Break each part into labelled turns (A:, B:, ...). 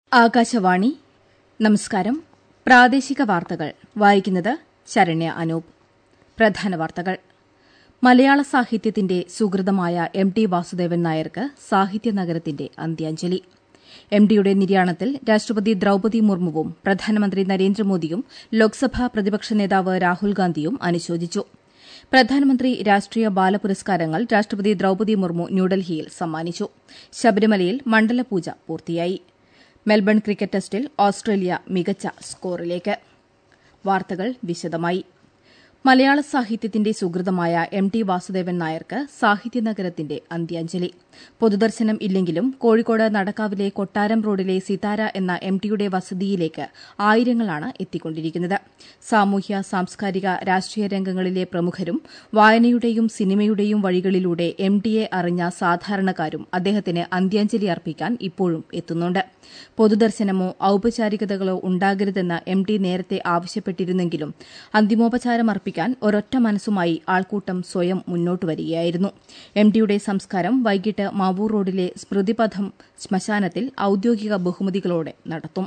A: ആകാശവാണി നമസ്കാരം പ്രാദേശിക വാർത്തകൾ വായിക്കുന്നത് ശരണ്യ അനൂപ് പ്രധാന വാർത്തകൾ മലയാള സാഹിത്യത്തിന്റെ സുഹൃതമായ എം ടി വാസുദേവൻ നായർക്ക് സാഹിത്യ നഗരത്തിന്റെ അന്ത്യാഞ്ജലി എം ഡിയുടെ നിര്യാണത്തിൽ രാഷ്ട്രപതി ദ്രൌപതി മുർമുവും പ്രധാനമന്ത്രി നരേന്ദ്രമോദിയും ലോക്സഭാ പ്രതിപക്ഷ നേതാവ് രാഹുൽ ഗാന്ധിയും അനുശോചിച്ചു പ്രധാനമന്ത്രി രാഷ്ട്രീയ ബാലപുരസ്കാരങ്ങൾ രാഷ്ട്രപതി ദ്രൌപതി മുർമു ന്യൂഡൽഹിയിൽ സമ്മാനിച്ചു ശബരിമലയിൽ മണ്ഡലപൂജ പൂർത്തിയായി മെൽബൺ ക്രിക്കറ്റ് ടെസ്റ്റിൽ ഓസ്ട്രേലിയ മികച്ച സ്കോറിലേക്ക് വാർത്തകൾ വിശദമായി മലയാള സാഹിത്യത്തിന്റെ സുഹൃതമായ എം ടി വാസുദേവൻ നായർക്ക് സാഹിത്യനഗരത്തിന്റെ അന്ത്യാഞ്ജലി പൊതുദർശനം ഇല്ലെങ്കിലും കോഴിക്കോട് നടക്കാവിലെ കൊട്ടാരം റോഡിലെ സിതാര എന്ന എം ടിയുടെ വസതിയിലേക്ക് ആയിരങ്ങളാണ് എത്തിക്കൊണ്ടിരിക്കുന്നത് സാമൂഹ്യ സാംസ്കാരിക രാഷ്ട്രീയ രംഗങ്ങളിലെ പ്രമുഖരും വായനയുടെയും സിനിമയുടെയും വഴികളിലൂടെ എം ടിയെ അറിഞ്ഞ സാധാരണക്കാരും അദ്ദേഹത്തിന് അന്ത്യാഞ്ജലി അർപ്പിക്കാൻ ഇപ്പോഴും എത്തുന്നുണ്ട് പൊതുദർശനമോ ഔപചാരികതകളോ ഉണ്ടാകരുതെന്ന് എം ടി നേരത്തെ ആവശ്യപ്പെട്ടിരുന്നെങ്കിലും അന്തിമോപചാരം അർപ്പിക്കാൻ ഒരൊറ്റ മനസ്സുമായി ആൾക്കൂട്ടം സ്വയം മുന്നോട്ട് വരികയായിരുന്നു എം ടിയുടെ സംസ്കാരം വൈകിട്ട് മാവൂർ റോഡിലെ സ്മൃതിപഥം ശ്മശാനത്തിൽ ഔദ്യോഗിക ബഹുമതികളോടെ നടത്തും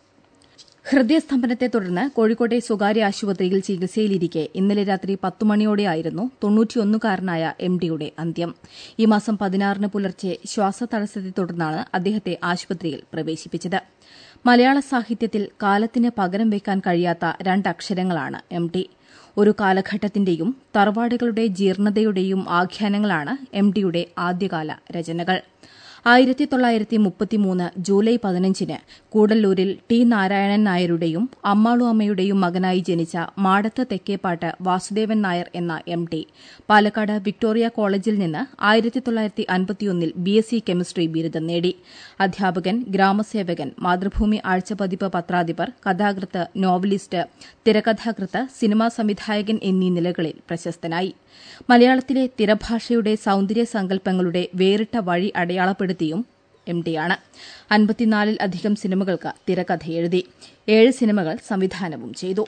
A: ഹൃദയസ്തംഭനത്തെ തുടർന്ന് കോഴിക്കോട്ടെ സ്വകാര്യ ആശുപത്രിയിൽ ചികിത്സയിലിരിക്കെ ഇന്നലെ രാത്രി പത്തു മണിയോടെയായിരുന്നു തൊണ്ണൂറ്റിയൊന്നുകാരനായ എം ഡിയുടെ അന്ത്യം ഈ മാസം പതിനാറിന് പുലർച്ചെ ശ്വാസതടസ്സത്തെ തുടർന്നാണ് അദ്ദേഹത്തെ ആശുപത്രിയിൽ പ്രവേശിപ്പിച്ചത് മലയാള സാഹിത്യത്തിൽ കാലത്തിന് പകരം വയ്ക്കാൻ കഴിയാത്ത രണ്ടക്ഷരങ്ങളാണ് എം ടി ഒരു കാലഘട്ടത്തിന്റെയും തറവാടുകളുടെ ജീർണതയുടെയും ആഖ്യാനങ്ങളാണ് എം ഡിയുടെ ആദ്യകാല രചനകൾ ആയിരത്തി തൊള്ളായിരത്തി മുപ്പത്തിമൂന്ന് ജൂലൈ പതിനഞ്ചിന് കൂടല്ലൂരിൽ ടി നാരായണൻ നായരുടെയും അമ്മാളു അമ്മയുടെയും മകനായി ജനിച്ച മാടത്ത് തെക്കേപ്പാട്ട് വാസുദേവൻ നായർ എന്ന എം ടി പാലക്കാട് വിക്ടോറിയ കോളേജിൽ നിന്ന് ആയിരത്തി തൊള്ളായിരത്തി അൻപത്തിയൊന്നിൽ ബി എസ് സി കെമിസ്ട്രി ബിരുദം നേടി അധ്യാപകൻ ഗ്രാമസേവകൻ മാതൃഭൂമി ആഴ്ചപതിപ്പ് പത്രാധിപർ കഥാകൃത്ത് നോവലിസ്റ്റ് തിരക്കഥാകൃത്ത് സിനിമാ സംവിധായകൻ എന്നീ നിലകളിൽ പ്രശസ്തനായി മലയാളത്തിലെ തിരഭാഷയുടെ സൌന്ദര്യ സങ്കല്പങ്ങളുടെ വേറിട്ട വഴി അടയാളപ്പെടുത്തിയും എം ഡിയാണ് അൻപത്തിനാലിൽ അധികം സിനിമകൾക്ക് തിരക്കഥയെഴുതി ഏഴ് സിനിമകൾ സംവിധാനവും ചെയ്തു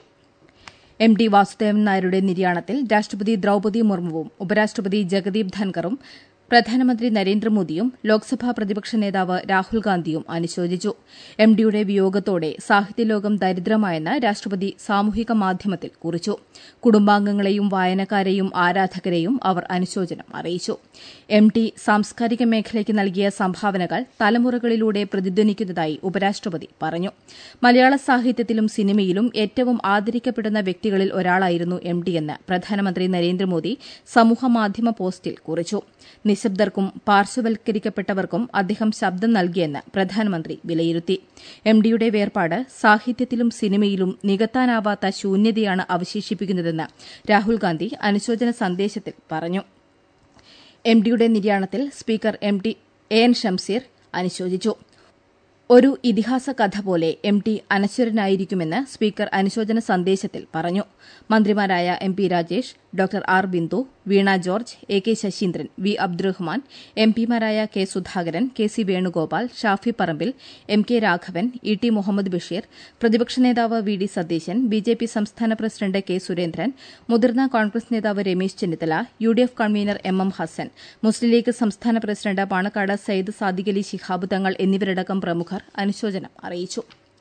A: എം ഡി വാസുദേവൻ നായരുടെ നിര്യാണത്തിൽ രാഷ്ട്രപതി ദ്രൌപതി മുർമുവും ഉപരാഷ്ട്രപതി ജഗദീപ് ധൻകറും പ്രധാനമന്ത്രി നരേന്ദ്രമോദിയും ലോക്സഭാ പ്രതിപക്ഷ നേതാവ് രാഹുൽ ഗാന്ധിയും അനുശോചിച്ചു എം ഡിയുടെ വിയോഗത്തോടെ സാഹിത്യലോകം ദരിദ്രമായെന്ന് രാഷ്ട്രപതി സാമൂഹിക മാധ്യമത്തിൽ കുറിച്ചു കുടുംബാംഗങ്ങളെയും വായനക്കാരെയും ആരാധകരെയും അവർ അനുശോചനം അറിയിച്ചു എം ടി സാംസ്കാരിക മേഖലയ്ക്ക് നൽകിയ സംഭാവനകൾ തലമുറകളിലൂടെ പ്രതിധ്വനിക്കുന്നതായി ഉപരാഷ്ട്രപതി പറഞ്ഞു മലയാള സാഹിത്യത്തിലും സിനിമയിലും ഏറ്റവും ആദരിക്കപ്പെടുന്ന വ്യക്തികളിൽ ഒരാളായിരുന്നു എം ഡിയെന്ന് പ്രധാനമന്ത്രി നരേന്ദ്രമോദി സമൂഹമാധ്യമ പോസ്റ്റിൽ കുറിച്ചു നിശബ്ദർക്കും പാർശ്വവൽക്കരിക്കപ്പെട്ടവർക്കും അദ്ദേഹം ശബ്ദം നൽകിയെന്ന് പ്രധാനമന്ത്രി വിലയിരുത്തി എം ഡിയുടെ വേർപാട് സാഹിത്യത്തിലും സിനിമയിലും നികത്താനാവാത്ത ശൂന്യതയാണ് അവശേഷിപ്പിക്കുന്നതെന്ന് രാഹുൽ ഗാന്ധി അനുശോചന സന്ദേശത്തിൽ പറഞ്ഞു എം ഡിയുടെ നിര്യാണത്തിൽ speaker M T A N Shamseer അനുശോചിച്ചു ഒരു ഇതിഹാസ കഥ പോലെ എം ടി അനശ്വരനായിരിക്കുമെന്ന് സ്പീക്കർ അനുശോചന സന്ദേശത്തിൽ പറഞ്ഞു മന്ത്രിമാരായ M P Rajesh doctor R Bindu Veena George A K Saseendran V Abdurahman M പിമാരായ K Sudhakaran K C Venugopal Shafi Parambil M K Raghavan E T Muhammad Basheer പ്രതിപക്ഷ നേതാവ് V D Satheesan B J P സംസ്ഥാന പ്രസിഡന്റ് കെ സുരേന്ദ്രൻ മുതിർന്ന കോൺഗ്രസ് നേതാവ് Ramesh Chennithala U D F convener M M Hassan Muslim League സംസ്ഥാന പ്രസിഡന്റ് പാണക്കാട് സയ്യിദ് സാദിഖലി ശിഹാബ് തങ്ങൾ എന്നിവരടക്കം പ്രമുഖർ അനുശോചനം അറിയിച്ചു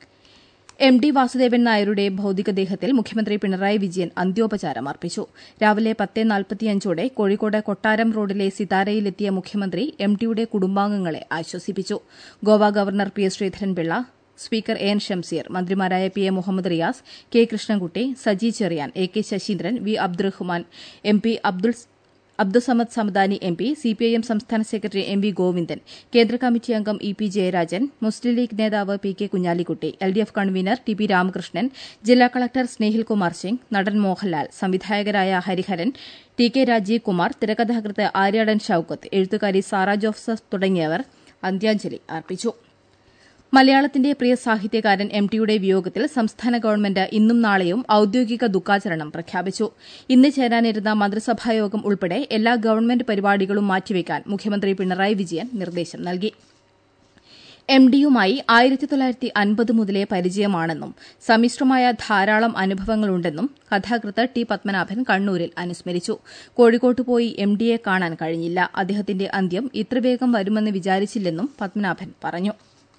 A: എം ഡി വാസുദേവൻ നായരുടെ ഭൌതികദേഹത്തിൽ മുഖ്യമന്ത്രി പിണറായി വിജയൻ അന്ത്യോപചാരം അർപ്പിച്ചു രാവിലെ പത്ത് നാൽപ്പത്തിയഞ്ചോടെ കോഴിക്കോട് കൊട്ടാരം റോഡിലെ സിതാരയിലെത്തിയ മുഖ്യമന്ത്രി എം ടിയുടെ കുടുംബാംഗങ്ങളെ ആശ്വസിപ്പിച്ചു Goa governor P S Sreedharanpillai speaker A N Shamseer മന്ത്രിമാരായ P A Muhammad Riyas K Krishnankutty Saji Cherian A K Saseendran V Abdurahman M P Abdul Abdussamad Samadani M P CPIM സംസ്ഥാന സെക്രട്ടറി എം വി ഗോവിന്ദൻ കേന്ദ്ര കമ്മിറ്റി അംഗം E P Jayarajan Muslim League നേതാവ് P K Kunhalikutty L D F convener T P Ramakrishnan ജില്ലാ collector Snehil Kumar Singh നടൻ മോഹൻലാൽ സംവിധായകരായ Hariharan T K Rajeev Kumar തിരക്കഥാകൃത്ത് ആര്യാടൻ ഷൌക്കത്ത് എഴുത്തുകാരി സാറ ജോസഫ് തുടങ്ങിയവർ അന്ത്യാഞ്ജലി അർപ്പിച്ചു മലയാളത്തിന്റെ പ്രിയ സാഹിത്യകാരൻ എം ടിയുടെ വിയോഗത്തിൽ സംസ്ഥാന ഗവൺമെന്റ് ഇന്നും നാളെയും ഔദ്യോഗിക ദുഃഖാചരണം പ്രഖ്യാപിച്ചു ഇന്ന് ചേരാനിരുന്ന മന്ത്രിസഭായോഗം ഉൾപ്പെടെ എല്ലാ ഗവൺമെന്റ് പരിപാടികളും മാറ്റിവെക്കാൻ മുഖ്യമന്ത്രി പിണറായി വിജയൻ നിർദ്ദേശം നൽകി എം ഡിയുമായി ആയിരത്തി തൊള്ളായിരത്തി അൻപത് മുതലേ പരിചയമാണെന്നും സമ്മിശ്രമായ ധാരാളം അനുഭവങ്ങളുണ്ടെന്നും കഥാകൃത്ത് ടി പത്മനാഭൻ കണ്ണൂരിൽ അനുസ്മരിച്ചു കോഴിക്കോട്ട് പോയി എം ഡിയെ കാണാൻ കഴിഞ്ഞില്ല അദ്ദേഹത്തിന്റെ അന്ത്യം ഇത്ര വേഗം വരുമെന്ന് വിചാരിച്ചില്ലെന്നും പത്മനാഭൻ പറഞ്ഞു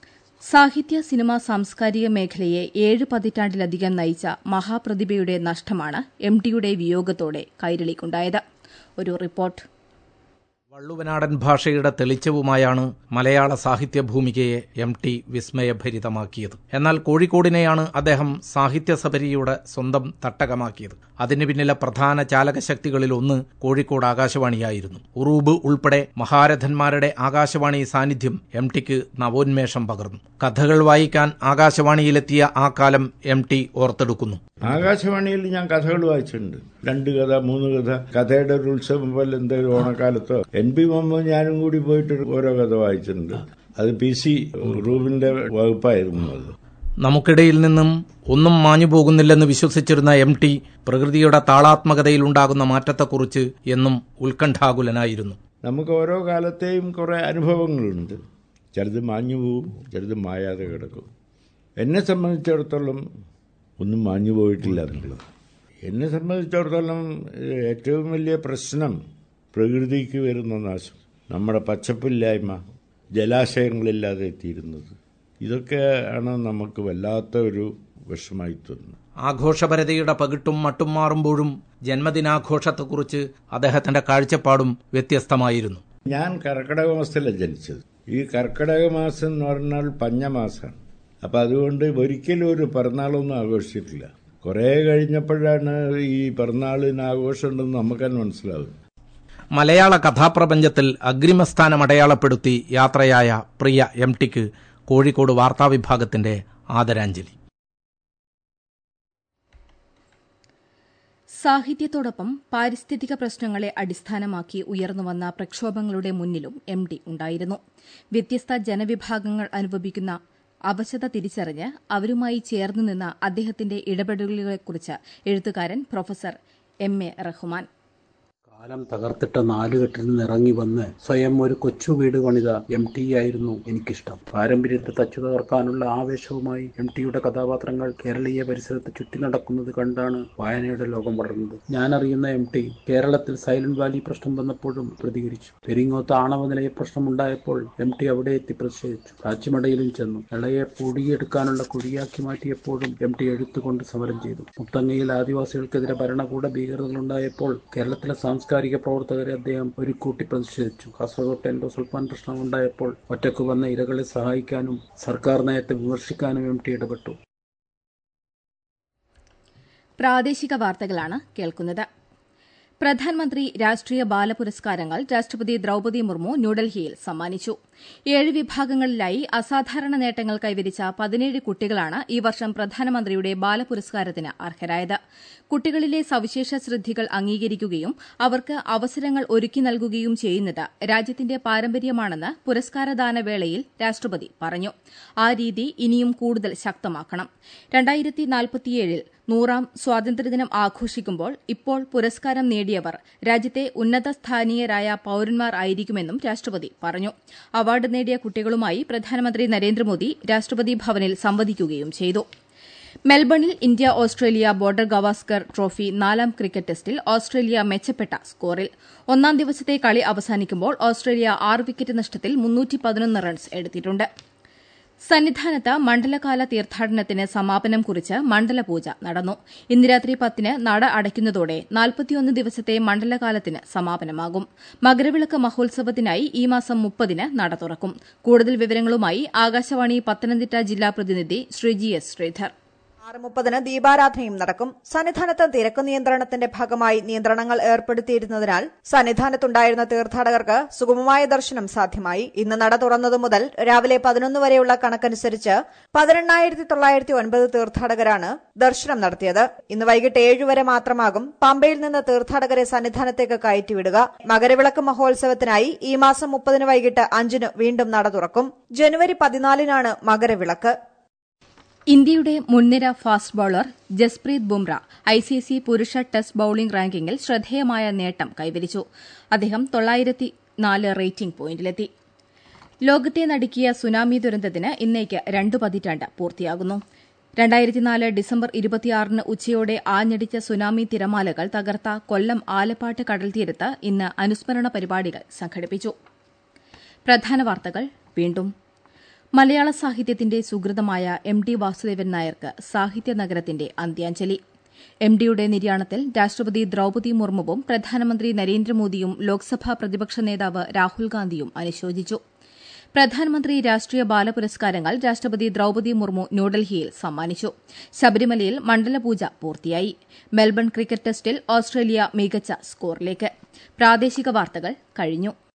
A: സാഹിത്യ സിനിമ സാംസ്കാരിക മേഖലയെ ഏഴ് പതിറ്റാണ്ടിലധികം നയിച്ച മഹാപ്രതിഭയുടെ നഷ്ടമാണ് എം ടിയുടെ വിയോഗത്തോടെ കൈരളിക്കുണ്ടായത് ഒരു റിപ്പോർട്ട്
B: വള്ളുവനാടൻ ഭാഷയുടെ തെളിച്ചവുമായാണ് മലയാള സാഹിത്യ ഭൂമികയെ എം ടി വിസ്മയഭരിതമാക്കിയത് എന്നാൽ കോഴിക്കോടിനെയാണ് അദ്ദേഹം സാഹിത്യസബരിയുടെ സ്വന്തം തട്ടകമാക്കിയത് അതിന് പിന്നിലെ പ്രധാന ചാലകശക്തികളിൽ ഒന്ന് കോഴിക്കോട് ആകാശവാണിയായിരുന്നു ഉറൂബ് ഉൾപ്പെടെ മഹാരഥന്മാരുടെ ആകാശവാണി സാന്നിധ്യം എം ടിക്ക് നവോന്മേഷം പകർന്നു കഥകൾ വായിക്കാൻ ആകാശവാണിയിലെത്തിയ ആ കാലം എം ടി ഓർത്തെടുക്കുന്നു
C: ആകാശവാണിയിൽ ഞാൻ കഥകൾ വായിച്ചിട്ടുണ്ട് രണ്ട് കഥ മൂന്ന് കഥ കഥയുടെ ഒരു ഉത്സവം പോലെ എന്തെങ്കിലും ഓണക്കാലത്തോ എൻ പി മുഹമ്മദ് ഞാനും കൂടി പോയിട്ട് ഓരോ കഥ വായിച്ചിട്ടുണ്ട് അത് പി സി റൂബിന്റെ വകുപ്പായിരുന്നു അത്
B: നമുക്കിടയിൽ നിന്നും ഒന്നും മാഞ്ഞു പോകുന്നില്ലെന്ന് വിശ്വസിച്ചിരുന്ന എം ടി പ്രകൃതിയുടെ താളാത്മകതയിലുണ്ടാകുന്ന മാറ്റത്തെക്കുറിച്ച് എന്നും ഉത്കണ്ഠാകുലനായിരുന്നു
C: നമുക്ക് ഓരോ കാലത്തെയും കുറെ അനുഭവങ്ങളുണ്ട് ചിലത് മാഞ്ഞു പോവും ചിലത് മായാതെ കിടക്കും എന്നെ സംബന്ധിച്ചിടത്തോളം ഒന്നും മാഞ്ഞു പോയിട്ടില്ല എന്നുള്ളത് എന്നെ സംബന്ധിച്ചിടത്തോളം ഏറ്റവും വലിയ പ്രശ്നം പ്രകൃതിക്ക് വരുന്ന നാശം നമ്മുടെ പച്ചപ്പില്ലായ്മ ജലാശയങ്ങളില്ലാതെ എത്തിയിരുന്നത് ഇതൊക്കെ ആണ് നമുക്ക് വല്ലാത്ത ഒരു വിഷമായി തോന്നുന്നത്
B: ആഘോഷപരതയുടെ പകിട്ടും മട്ടും മാറുമ്പോഴും ജന്മദിനാഘോഷത്തെക്കുറിച്ച് അദ്ദേഹത്തിന്റെ കാഴ്ചപ്പാടും വ്യത്യസ്തമായിരുന്നു
C: ഞാൻ കർക്കിടക മാസത്തിലാണ് ജനിച്ചത് ഈ കർക്കിടക മാസം എന്ന് പറഞ്ഞാൽ പഞ്ഞമാസമാണ് അപ്പം അതുകൊണ്ട് ഒരിക്കലും ഒരു പിറന്നാളൊന്നും ആഘോഷിച്ചിട്ടില്ല കുറേ കഴിഞ്ഞപ്പോഴാണ് ഈ പിറന്നാളിന് ആഘോഷമുണ്ടെന്ന് നമുക്ക് തന്നെ മനസ്സിലാവും
B: മലയാള കഥാപ്രപഞ്ചത്തിൽ അഗ്രിമസ്ഥാനം അടയാളപ്പെടുത്തി യാത്രയായ പ്രിയ എം ടിക്ക് കോഴിക്കോട് വാർത്താവിഭാഗത്തിന്റെ ആദരാഞ്ജലി
A: സാഹിത്യത്തോടൊപ്പം പാരിസ്ഥിതിക പ്രശ്നങ്ങളെ അടിസ്ഥാനമാക്കി ഉയർന്നുവന്ന പ്രക്ഷോഭങ്ങളുടെ മുന്നിലും എം ഡി ഉണ്ടായിരുന്നു വ്യത്യസ്ത ജനവിഭാഗങ്ങൾ അനുഭവിക്കുന്ന അവശത തിരിച്ചറിഞ്ഞ് അവരുമായി ചേർന്നു നിന്ന അദ്ദേഹത്തിന്റെ ഇടപെടലുകളെക്കുറിച്ച് എഴുത്തുകാരൻ പ്രൊഫസർ എം എ റഹ്മാൻ
D: കാലം തകർത്തിട്ട നാലുകെട്ടിൽ നിന്ന് ഇറങ്ങി വന്ന് സ്വയം ഒരു കൊച്ചു വീട് പണിത എം ടി ആയിരുന്നു എനിക്കിഷ്ടം പാരമ്പര്യത്തെ തച്ചു തകർക്കാനുള്ള ആവേശവുമായി എം ടിയുടെ കഥാപാത്രങ്ങൾ കേരളീയ പരിസരത്ത് ചുറ്റി നടക്കുന്നത് കണ്ടാണ് വായനയുടെ ലോകം വളർന്നത് ഞാൻ അറിയുന്ന എം ടി കേരളത്തിൽ സൈലന്റ് വാലി പ്രശ്നം വന്നപ്പോഴും പ്രതികരിച്ചു പെരിങ്ങോത്ത് ആണവ നിലയ പ്രശ്നമുണ്ടായപ്പോൾ എം ടി അവിടെ എത്തി പ്രതിഷേധിച്ചു കാച്ചിമടയിലും ചെന്നു ഇളയെ പൊടിയെടുക്കാനുള്ള കുഴിയാക്കി മാറ്റിയപ്പോഴും എം ടി എഴുത്തുകൊണ്ട് സമരം ചെയ്തു മുത്തങ്ങയിൽ ആദിവാസികൾക്കെതിരെ ഭരണകൂട ഭീകരതകളുണ്ടായപ്പോൾ കേരളത്തിലെ സാംസ്കാരിക പ്രവർത്തകരെ അദ്ദേഹം ഒരു കൂട്ടി പ്രതിഷേധിച്ചു കാസർഗോഡ് എൻഡോ സുൽത്താൻ പ്രശ്നം ഉണ്ടായപ്പോൾ ഒറ്റക്ക് വന്ന ഇരകളെ സഹായിക്കാനും സർക്കാർ നയത്തെ വിമർശിക്കാനും എം ടി ഇടപെട്ടു
A: പ്രാദേശിക വാർത്തകളാണ് കേൾക്കുന്നത് പ്രധാനമന്ത്രി രാഷ്ട്രീയ ബാല പുരസ്കാരങ്ങൾ രാഷ്ട്രപതി ദ്രൌപതി മുർമു ന്യൂഡൽഹിയിൽ സമ്മാനിച്ചു ഏഴ് വിഭാഗങ്ങളിലായി അസാധാരണ നേട്ടങ്ങൾ കൈവരിച്ച പതിനേഴ് കുട്ടികളാണ് ഈ വർഷം പ്രധാനമന്ത്രിയുടെ ബാലപുരസ്കാരത്തിന് അർഹരായത് കുട്ടികളിലെ സവിശേഷ സിദ്ധികൾ അംഗീകരിക്കുകയും അവർക്ക് അവസരങ്ങൾ ഒരുക്കി നൽകുകയും ചെയ്യുന്നത് രാജ്യത്തിന്റെ പാരമ്പര്യമാണെന്ന് പുരസ്കാരദാന വേളയിൽ രാഷ്ട്രപതി പറഞ്ഞു ആ രീതി ഇനിയും കൂടുതൽ ശക്തമാക്കണം രണ്ടായിരത്തി നാൽപ്പത്തിയേഴിൽ നൂറാം സ്വാതന്ത്ര്യദിനം ആഘോഷിക്കുമ്പോൾ ഇപ്പോൾ പുരസ്കാരം നേടിയവർ രാജ്യത്തെ ഉന്നത സ്ഥാനീയരായ പൌരന്മാർ ആയിരിക്കുമെന്നും രാഷ്ട്രപതി പറഞ്ഞു അവാർഡ് നേടിയ കുട്ടികളുമായി പ്രധാനമന്ത്രി നരേന്ദ്രമോദി രാഷ്ട്രപതി ഭവനിൽ സംവദിക്കുകയും ചെയ്തു മെൽബണിൽ India Australia border Gavaskar trophy നാലാം ക്രിക്കറ്റ് ടെസ്റ്റിൽ ഓസ്ട്രേലിയ മെച്ചപ്പെട്ട സ്കോറിൽ ഒന്നാം ദിവസത്തെ കളി അവസാനിക്കുമ്പോൾ ഓസ്ട്രേലിയ ആറ് വിക്കറ്റ് നഷ്ടത്തിൽ റൺസ് എടുത്തിട്ടുണ്ട് സന്നിധാനത്ത് മണ്ഡലകാല തീർത്ഥാടനത്തിന് സമാപനം കുറിച്ച് മണ്ഡലപൂജ നടന്നു ഇന്ന് രാത്രി പത്തിന് നട അടയ്ക്കുന്നതോടെ നാൽപ്പത്തിയൊന്ന് ദിവസത്തെ മണ്ഡലകാലത്തിന് സമാപനമാകും മകരവിളക്ക് മഹോത്സവത്തിനായി ഈ മാസം മുപ്പതിന് നട തുറക്കും കൂടുതൽ വിവരങ്ങളുമായി ആകാശവാണി പത്തനംതിട്ട ജില്ലാ പ്രതിനിധി ശ്രീജി എസ് ശ്രീധർ
E: ആറ് മുപ്പതിന് ദീപാരാധനയും നടക്കും സന്നിധാനത്ത് തിരക്ക് നിയന്ത്രണത്തിന്റെ ഭാഗമായി നിയന്ത്രണങ്ങൾ ഏർപ്പെടുത്തിയിരുന്നതിനാൽ സന്നിധാനത്തുണ്ടായിരുന്ന തീർത്ഥാടകർക്ക് സുഗമമായ ദർശനം സാധ്യമായി ഇന്ന് നട തുറന്നതു മുതൽ രാവിലെ പതിനൊന്ന് വരെയുള്ള കണക്കനുസരിച്ച് പതിനെണ്ണായിരത്തി തൊള്ളായിരത്തി ഒൻപത് തീർത്ഥാടകരാണ് ദർശനം നടത്തിയത് ഇന്ന് വൈകിട്ട് ഏഴ് വരെ മാത്രമാകും പമ്പയിൽ നിന്ന് തീർത്ഥാടകരെ സന്നിധാനത്തേക്ക് കയറ്റിവിടുക മകരവിളക്ക് മഹോത്സവത്തിനായി ഈ മാസം മുപ്പതിന് വൈകിട്ട് അഞ്ചിന് വീണ്ടും നട തുറക്കും ജനുവരി പതിനാലിനാണ് മകരവിളക്ക്
A: ഇന്ത്യയുടെ മുൻനിര fast bowler Jasprit Bumrah ICC പുരുഷ ടെസ്റ്റ് ബൌളിംഗ് റാങ്കിങ്ങിൽ ശ്രദ്ധേയമായ നേട്ടം കൈവരിച്ചു അദ്ദേഹം തൊള്ളായിരത്തി നാല് റേറ്റിംഗ് പോയിന്റിലെത്തി ലോകത്തെ നടുക്കിയ സുനാമി ദുരന്തത്തിന് ഇന്നേക്ക് രണ്ടു പതിറ്റാണ്ട് പൂർത്തിയാകുന്നു രണ്ടായിരത്തിനാല് ഡിസംബർ ഇരുപത്തിയാറിന് ഉച്ചയോടെ ആഞ്ഞടിച്ച സുനാമി തിരമാലകൾ തകർത്ത കൊല്ലം ആലപ്പാട്ട് കടൽത്തീരത്ത് ഇന്ന് അനുസ്മരണ പരിപാടികൾ സംഘടിപ്പിച്ചു പ്രധാന വാർത്തകൾ വീണ്ടും മലയാള സാഹിത്യത്തിന്റെ സുഹൃതമായ എം ടി വാസുദേവൻ നായർക്ക് സാഹിത്യ നഗരത്തിന്റെ അന്ത്യാഞ്ജലി എം ഡിയുടെ നിര്യാണത്തിൽ രാഷ്ട്രപതി ദ്രൌപതി മുർമുവും പ്രധാനമന്ത്രി നരേന്ദ്രമോദിയും ലോക്സഭാ പ്രതിപക്ഷ നേതാവ് രാഹുൽ ഗാന്ധിയും അനുശോചിച്ചു പ്രധാനമന്ത്രി രാഷ്ട്രീയ ബാലപുരസ്കാരങ്ങൾ രാഷ്ട്രപതി ദ്രൌപതി മുർമു ന്യൂഡൽഹിയിൽ സമ്മാനിച്ചു ശബരിമലയിൽ മണ്ഡലപൂജ പൂർത്തിയായി മെൽബൺ ക്രിക്കറ്റ് ടെസ്റ്റിൽ ഓസ്ട്രേലിയ മികച്ച സ്കോറിലേക്ക് പ്രാദേശിക വാർത്തകൾ കഴിഞ്ഞു